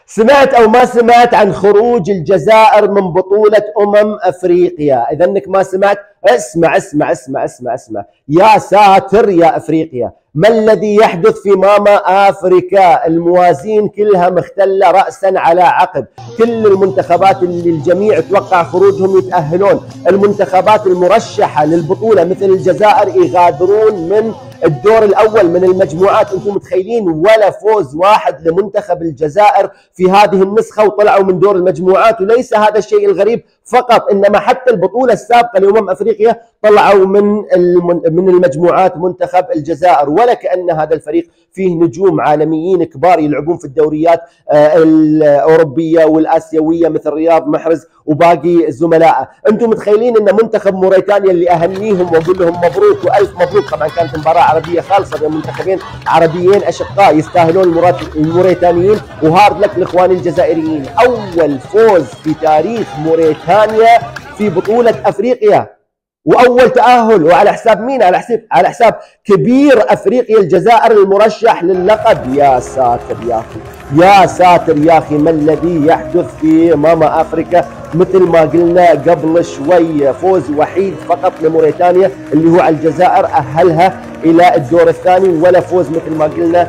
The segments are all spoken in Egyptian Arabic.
سمعت او ما سمعت عن خروج الجزائر من بطولة امم افريقيا اذا انك ما سمعت اسمع اسمع اسمع اسمع اسمع يا ساتر يا افريقيا ما الذي يحدث في ماما افريكا الموازين كلها مختله راسا على عقب كل المنتخبات اللي الجميع توقع خروجهم يتاهلون المنتخبات المرشحه للبطوله مثل الجزائر يغادرون من الدور الاول من المجموعات انتم متخيلين ولا فوز واحد لمنتخب الجزائر في هذه النسخه وطلعوا من دور المجموعات وليس هذا الشيء الغريب فقط انما حتى البطوله السابقه لامم افريقيا طلعوا من من المجموعات منتخب الجزائر ولا كان هذا الفريق فيه نجوم عالميين كبار يلعبون في الدوريات آه، الاوروبيه والاسيويه مثل رياض محرز وباقي زملائه، انتم متخيلين ان منتخب موريتانيا اللي اهنيهم واقول لهم مبروك والف مبروك طبعا كانت مباراه عربيه خالصه بين منتخبين عربيين اشقاء يستاهلون الموريتانيين وهارد لك لاخواني الجزائريين، اول فوز في تاريخ موريتانيا في بطوله افريقيا واول تاهل وعلى حساب مين على حساب على حساب كبير افريقيا الجزائر المرشح للقب يا ساتر يا اخي يا ساتر يا اخي ما الذي يحدث في ماما افريكا مثل ما قلنا قبل شوي فوز وحيد فقط لموريتانيا اللي هو على الجزائر اهلها الى الدور الثاني ولا فوز مثل ما قلنا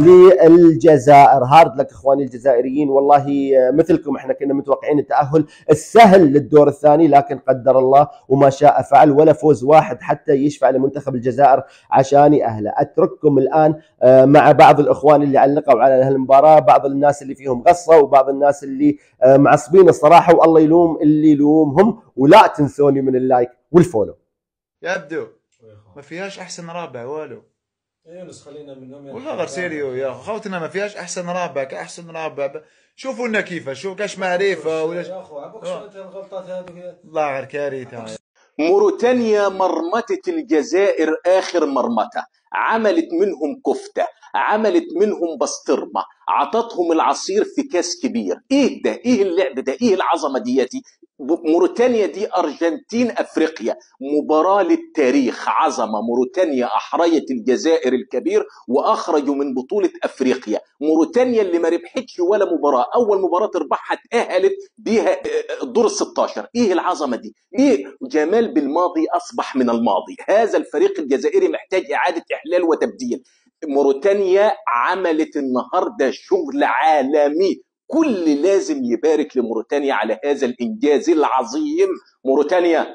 للجزائر هارد لك اخواني الجزائريين والله مثلكم احنا كنا متوقعين التاهل السهل للدور الثاني لكن قدر الله وما شاء فعل ولا فوز واحد حتى يشفع لمنتخب الجزائر عشان يأهله اترككم الان آه، مع بعض الاخوان اللي علقوا على هالمباراه بعض الناس اللي فيهم غصه وبعض الناس اللي آه، معصبين الصراحه والله يلوم اللي يلومهم ولا تنسوني من اللايك والفولو يبدو ما فيهاش احسن رابع والو يونس خلينا منهم والله غير سيريو يا خوتنا ما فيهاش احسن رابع كاحسن رابع شوفوا لنا كيفاش شو كاش معرفه ولا يا اخو عبوك شو انت الغلطات هذوك الله غير كارثه موريتانيا مرمتت الجزائر اخر مرمته عملت منهم كفته عملت منهم بسطرمه عطتهم العصير في كاس كبير ايه ده ايه اللعب ده ايه العظمه دياتي موريتانيا دي ارجنتين افريقيا مباراه للتاريخ عظمه موريتانيا احريت الجزائر الكبير واخرجوا من بطوله افريقيا موريتانيا اللي ما ربحتش ولا مباراه اول مباراه تربحها اتاهلت بيها الدور ال 16 ايه العظمه دي ايه جمال بالماضي اصبح من الماضي هذا الفريق الجزائري محتاج اعاده احلال وتبديل موريتانيا عملت النهارده شغل عالمي كل لازم يبارك لموريتانيا على هذا الانجاز العظيم موريتانيا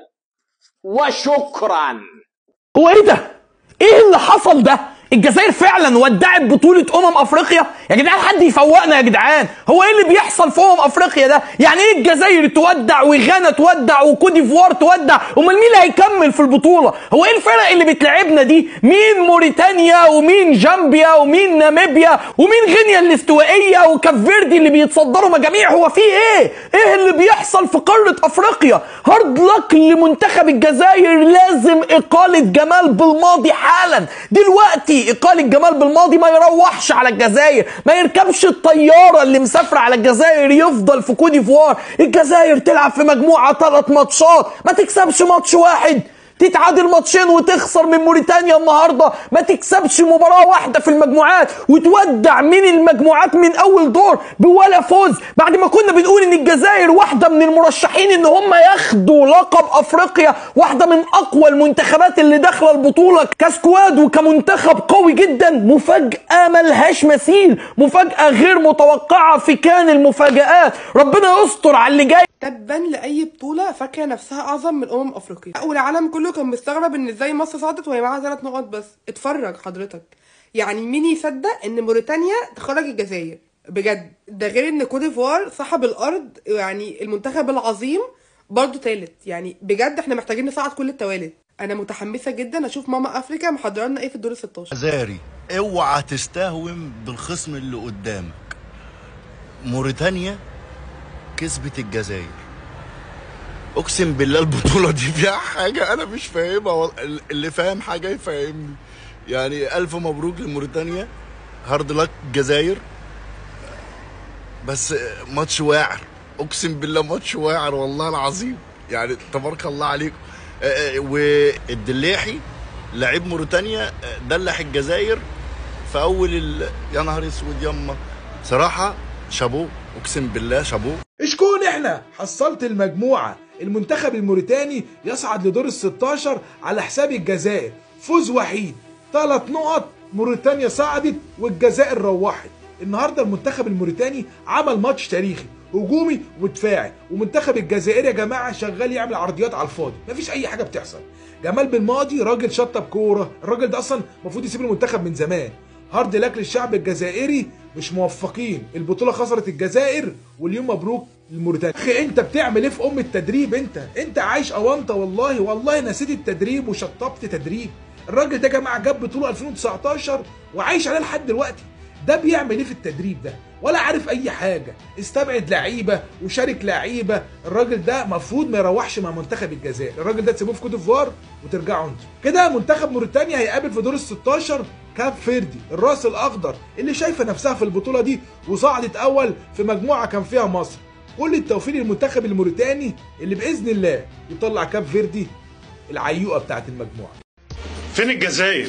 وشكرا هو ايه ده؟ ايه اللي حصل ده؟ الجزائر فعلا ودعت بطولة أمم أفريقيا يا جدعان حد يفوقنا يا جدعان هو إيه اللي بيحصل في أمم أفريقيا ده يعني إيه الجزائر تودع وغانا تودع وكوت ديفوار تودع أمال مين اللي هيكمل في البطولة هو إيه الفرق اللي بتلعبنا دي مين موريتانيا ومين جامبيا ومين ناميبيا ومين غينيا الاستوائية وكافيردي اللي بيتصدروا مجاميع هو في إيه إيه اللي بيحصل في قارة أفريقيا هارد لك لمنتخب الجزائر لازم إقالة جمال بالماضي حالا دلوقتي اقاله جمال بالماضي ما يروحش على الجزائر ما يركبش الطياره اللي مسافره على الجزائر يفضل في كودي فوار الجزائر تلعب في مجموعه ثلاث ماتشات ما تكسبش ماتش واحد تتعادل ماتشين وتخسر من موريتانيا النهارده ما تكسبش مباراه واحده في المجموعات وتودع من المجموعات من اول دور بولا فوز بعد ما كنا بنقول ان الجزائر واحده من المرشحين ان هم ياخدوا لقب افريقيا واحده من اقوى المنتخبات اللي داخله البطوله كسكواد وكمنتخب قوي جدا مفاجاه ملهاش مثيل مفاجاه غير متوقعه في كان المفاجات ربنا يستر على اللي جاي تبا لاي بطوله فاكره نفسها اعظم من امم افريقيا والعالم كله كان مستغرب ان ازاي مصر صعدت وهي معاها ثلاث نقط بس اتفرج حضرتك يعني مين يصدق ان موريتانيا تخرج الجزائر بجد ده غير ان كوت ديفوار صاحب الارض يعني المنتخب العظيم برضه تالت يعني بجد احنا محتاجين نصعد كل التوالت انا متحمسه جدا اشوف ماما افريكا محضره لنا ايه في الدور ال 16 زاري اوعى تستهون بالخصم اللي قدامك موريتانيا كسبت الجزائر اقسم بالله البطوله دي فيها حاجه انا مش فاهمها وال- اللي فاهم حاجه يفهمني يعني الف مبروك لموريتانيا هارد لك الجزائر بس ماتش واعر اقسم بالله ماتش واعر والله العظيم يعني تبارك الله عليكم آه، آه، والدلاحي لعيب موريتانيا آه، دلح الجزائر في اول ال... يا نهار اسود يما صراحه شابوه اقسم بالله شابوه شكون احنا حصلت المجموعة المنتخب الموريتاني يصعد لدور ال 16 على حساب الجزائر فوز وحيد ثلاث نقط موريتانيا صعدت والجزائر روحت النهارده المنتخب الموريتاني عمل ماتش تاريخي هجومي ودفاعي ومنتخب الجزائر يا جماعه شغال يعمل عرضيات على الفاضي مفيش اي حاجه بتحصل جمال بن ماضي راجل شطب كوره الراجل ده اصلا المفروض يسيب المنتخب من زمان هارد لك للشعب الجزائري مش موفقين البطوله خسرت الجزائر واليوم مبروك لموريتانيا اخي انت بتعمل ايه في ام التدريب انت انت عايش اونطه والله والله نسيت التدريب وشطبت تدريب الراجل ده يا جماعه جاب بطوله 2019 وعايش عليها لحد دلوقتي ده بيعمل ايه في التدريب ده ولا عارف اي حاجه استبعد لعيبه وشارك لعيبه الراجل ده مفروض ما يروحش مع منتخب الجزائر الراجل ده تسيبوه في كوت ديفوار وترجعوا انتوا كده منتخب موريتانيا هيقابل في دور ال 16 كاب فيردي الراس الاخضر اللي شايفه نفسها في البطوله دي وصعدت اول في مجموعه كان فيها مصر كل التوفيق للمنتخب الموريتاني اللي باذن الله يطلع كاب فيردي العيوقه بتاعت المجموعه فين الجزائر؟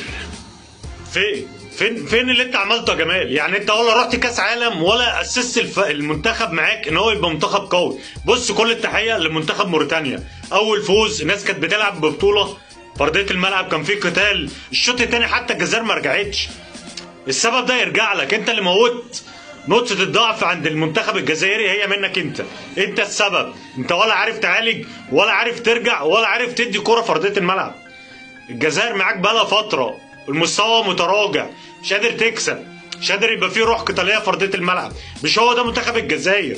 فين؟ فين فين اللي انت عملته يا جمال؟ يعني انت ولا رحت كاس عالم ولا اسست الف... المنتخب معاك ان هو يبقى منتخب قوي. بص كل التحيه لمنتخب موريتانيا. اول فوز الناس كانت بتلعب ببطوله فرديه الملعب كان فيه قتال، الشوط الثاني حتى الجزائر ما رجعتش. السبب ده يرجع لك انت اللي موت نقطة الضعف عند المنتخب الجزائري هي منك انت انت السبب انت ولا عارف تعالج ولا عارف ترجع ولا عارف تدي كرة فردية الملعب الجزائر معاك بقالها فترة المستوى متراجع مش قادر تكسب مش قادر يبقى فيه روح قتالية فردية الملعب مش هو ده منتخب الجزائر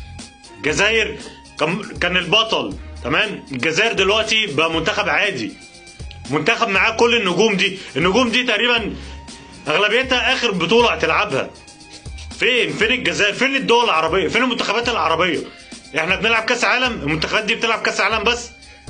الجزائر كان كان البطل تمام الجزائر دلوقتي بقى منتخب عادي منتخب معاه كل النجوم دي النجوم دي تقريبا اغلبيتها اخر بطولة هتلعبها فين فين الجزائر فين الدول العربية فين المنتخبات العربية احنا بنلعب كاس عالم المنتخبات دي بتلعب كاس عالم بس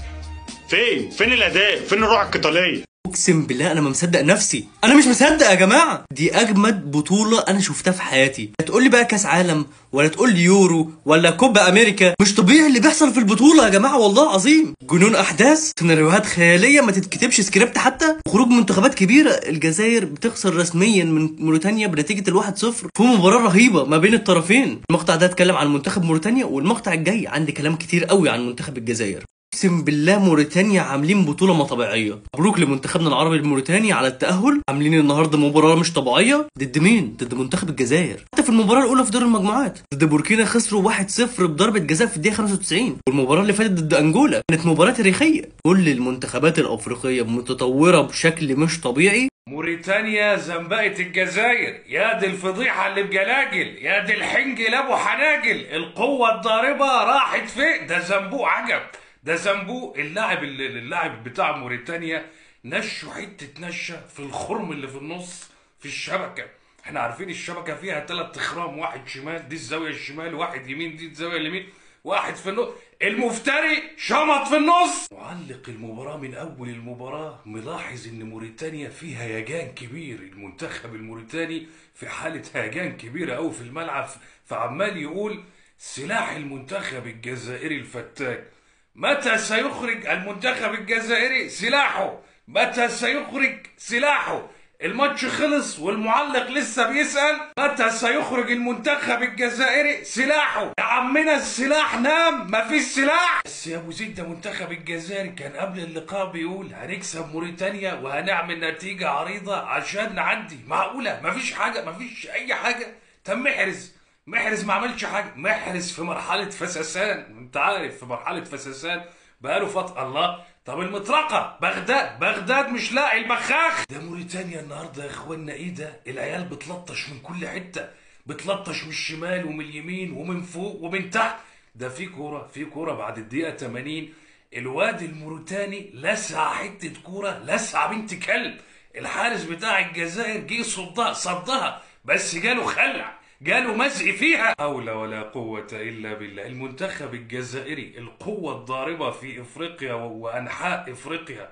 فين فين الاداء فين الروح القتاليه اقسم بالله انا ما مصدق نفسي انا مش مصدق يا جماعه دي اجمد بطوله انا شفتها في حياتي لا تقول لي بقى كاس عالم ولا تقول لي يورو ولا كوبا امريكا مش طبيعي اللي بيحصل في البطوله يا جماعه والله عظيم جنون احداث سيناريوهات خياليه ما تتكتبش سكريبت حتى خروج منتخبات كبيره الجزائر بتخسر رسميا من موريتانيا بنتيجه الواحد صفر في مباراه رهيبه ما بين الطرفين المقطع ده اتكلم عن منتخب موريتانيا والمقطع الجاي عندي كلام كتير قوي عن منتخب الجزائر اقسم بالله موريتانيا عاملين بطوله ما طبيعيه مبروك لمنتخبنا العربي الموريتاني على التاهل عاملين النهارده مباراه مش طبيعيه ضد مين ضد منتخب الجزائر حتى في المباراه الاولى في دور المجموعات ضد بوركينا خسروا 1-0 بضربه جزاء في الدقيقه 95 والمباراه اللي فاتت ضد انجولا كانت مباراه تاريخيه كل المنتخبات الافريقيه متطوره بشكل مش طبيعي موريتانيا زنبقت الجزائر يا دي الفضيحة اللي بجلاجل يا دي الحنجل ابو حناجل القوة الضاربة راحت فين ده زنبوق عجب ده زنبوق اللاعب اللي- اللاعب بتاع موريتانيا نشوا حتة نشة في الخرم اللي في النص في الشبكة احنا عارفين الشبكة فيها تلات اخرام واحد شمال دي الزاوية الشمال واحد يمين دي الزاوية اليمين واحد في النص المفتري شمط في النص معلق المباراة من أول المباراة ملاحظ إن موريتانيا فيها هيجان كبير المنتخب الموريتاني في حالة هيجان كبيرة أوي في الملعب فعمال يقول سلاح المنتخب الجزائري الفتاك متى سيخرج المنتخب الجزائري سلاحه متى سيخرج سلاحه الماتش خلص والمعلق لسه بيسأل متى سيخرج المنتخب الجزائري سلاحه يا عمنا السلاح نام مفيش سلاح بس يا ابو زيد ده منتخب الجزائر كان قبل اللقاء بيقول هنكسب موريتانيا وهنعمل نتيجة عريضة عشان نعدي معقولة مفيش حاجة مفيش أي حاجة طب محرز محرز ما عملش حاجة محرز في مرحلة فساسان انت عارف في مرحلة فساسان بقاله فترة الله طب المطرقة بغداد بغداد مش لاقي البخاخ ده موريتانيا النهاردة يا اخوانا ايه ده العيال بتلطش من كل حتة بتلطش من الشمال ومن اليمين ومن فوق ومن تحت ده في كورة في كورة بعد الدقيقة 80 الواد الموريتاني لسع حتة كورة لسع بنت كلب الحارس بتاع الجزائر جه صدها صدها بس جاله خلع جاله مزق فيها حول ولا قوة إلا بالله المنتخب الجزائري القوة الضاربة في إفريقيا وأنحاء إفريقيا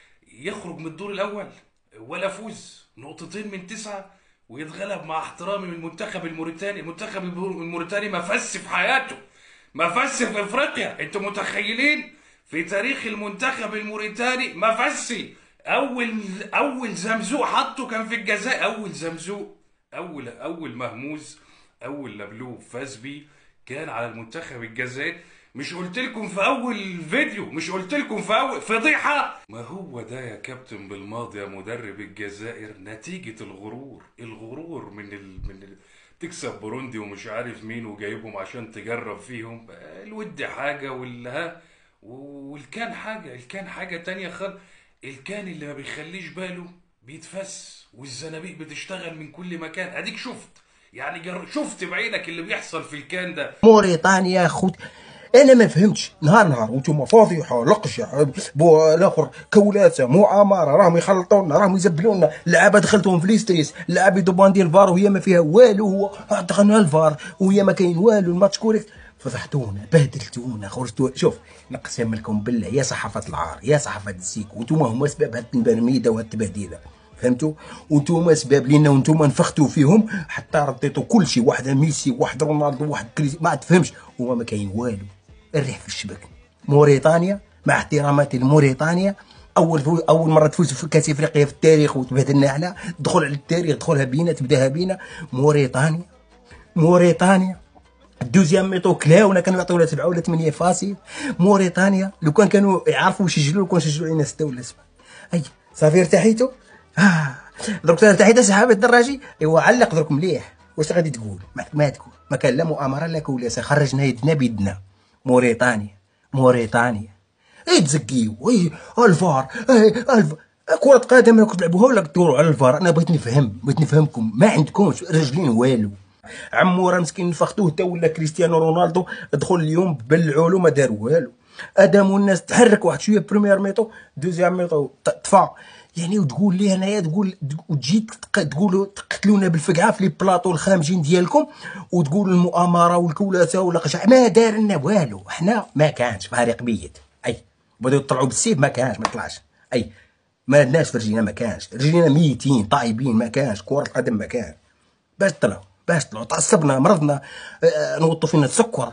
يخرج من الدور الأول ولا فوز نقطتين من تسعة ويتغلب مع احترامي من المنتخب الموريتاني المنتخب الموريتاني ما فس في حياته ما فس في افريقيا انتوا متخيلين في تاريخ المنتخب الموريتاني ما فسي اول اول زمزوق حطه كان في الجزائر اول زمزوق اول اول مهموز اول لبلوب فاز بيه كان على المنتخب الجزائري مش قلت لكم في اول فيديو مش قلت لكم في اول فضيحه ما هو ده يا كابتن بالماضي يا مدرب الجزائر نتيجه الغرور الغرور من ال... من ال... تكسب بوروندي ومش عارف مين وجايبهم عشان تجرب فيهم الود حاجه والها والكان حاجه الكان حاجه تانية خالص الكان اللي ما بيخليش باله بيتفس والزنابيق بتشتغل من كل مكان اديك شفت يعني جر... شفت بعينك اللي بيحصل في الكان ده موريتانيا خوت انا ما فهمتش نهار نهار وانتم فاضيحه لقشه بو الاخر كولاته مؤامره راهم يخلطونا راهم يزبلونا لعابه دخلتهم في ليستريس لعابه يدوبان ديال الفار وهي ما فيها والو هو دخلنا الفار وهي ما كاين والو الماتش كوريكت فضحتونا بهدلتونا خرجتوا شوف نقسم لكم بالله يا صحافه العار يا صحافه الزيك وانتم هما اسباب هاد البرميده وهاد التبهديله فهمتوا وانتم اسباب لينا وانتم نفختوا فيهم حتى رديتوا كل شيء واحد ميسي واحد رونالدو واحد كريس ما تفهمش هو ما كاين والو الريح في الشبك موريتانيا مع احتراماتي لموريتانيا اول فو اول مره تفوز في كاس افريقيا في التاريخ وتبهدلنا على دخل على التاريخ دخلها بينا تبداها بينا موريتانيا موريتانيا الدوزيام ميطو كلاونا كانوا يعطيونا سبعه ولا ثمانيه فاصل موريتانيا لو كان كانوا يعرفوا يسجلوا لو كان سجلوا علينا سته ولا سبعه اي صافي ارتحيتوا اه درك ارتحيت سحاب الدراجي ايوا علق درك مليح واش غادي تقول ما, ما تقول ما كان لا مؤامره لا كولاسه خرجنا يدنا بيدنا موريتانيا موريتانيا اي تزكيو اي الفار اي الفار كرة قدم راكم تلعبوها ولا تدوروا على الفار انا بغيت نفهم بغيت نفهمكم ما عندكمش رجلين والو عمورة مسكين نفختوه تا ولا كريستيانو رونالدو دخل اليوم بلعوا له ما دار والو ادم الناس تحرك واحد شويه بريمير ميطو دوزيام ميطو طفى يعني وتقول لي هنايا تقول وتجي تقولوا تقتلونا بالفقعه في لي بلاطو الخامجين ديالكم وتقول المؤامره والكولاسه ولا قشع ما دار لنا والو حنا ما كانش فريق بيت اي بداو يطلعوا بالسيف ما كانش ما طلعش اي ما عندناش في رجلينا ما كانش رجلينا ميتين طايبين ما كانش كره القدم ما كان باش طلعوا باش طلعوا تعصبنا مرضنا آه نوطوا فينا السكر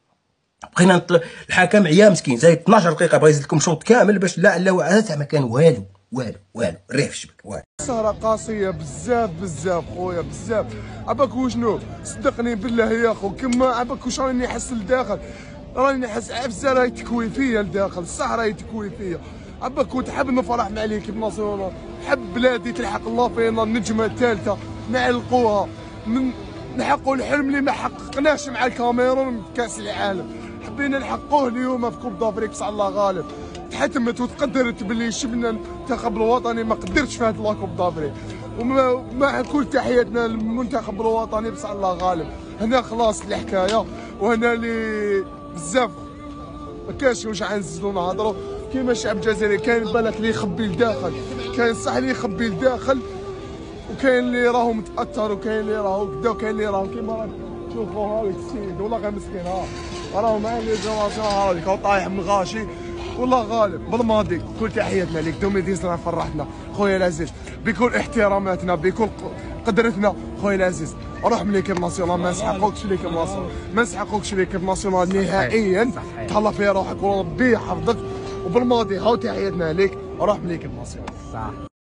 بغينا نطلع الحكم عيا مسكين زايد 12 دقيقه بغا يزيد لكم شوط كامل باش لا لا ما كان والو والو والو الريح في الشبك والو سهرة قاسية بزاف بزاف خويا بزاف عباك وشنو صدقني بالله يا خو كما عباك واش راني نحس لداخل راني نحس عفسة راهي تكوي فيا لداخل الصح راهي تكوي فيا عباك كنت حاب نفرح مع ليكيب ناسيونال حب بلادي تلحق الله فينا النجمة الثالثة نعلقوها من نحققوا الحلم اللي ما حققناش مع الكاميرون في كاس العالم حبينا نحققوه اليوم في كوب دافريك بصح الله غالب تحتمت وتقدرت باللي شفنا المنتخب الوطني ما قدرتش في هذا لاكوب دافري ومع كل تحياتنا للمنتخب الوطني بصح الله غالب هنا خلاص الحكايه وهنا اللي بزاف ما كانش واش غنزيدو نهضروا كيما الشعب الجزائري كاين بالك اللي يخبي لداخل كاين صح اللي يخبي لداخل وكاين اللي راهو متاثر وكاين اللي راهو كدا وكاين اللي راهو كيما راك تشوفوا هاك السيد والله غير مسكين ها راهو مع لي جينيراسيون هاذيك هو طايح من غاشي والله غالب بالماضي كل تحياتنا لك دومي ديزنا فرحتنا خويا العزيز بكل احتراماتنا بكل قدرتنا خويا العزيز روح من ليكيب ناسيونال ما نسحقوكش ليكيب ناسيونال ما نسحقوكش ليكيب ناسيونال نهائيا تهلا في روحك وربي يحفظك وبالماضي هاو تحياتنا لك روح من ليكيب ناسيونال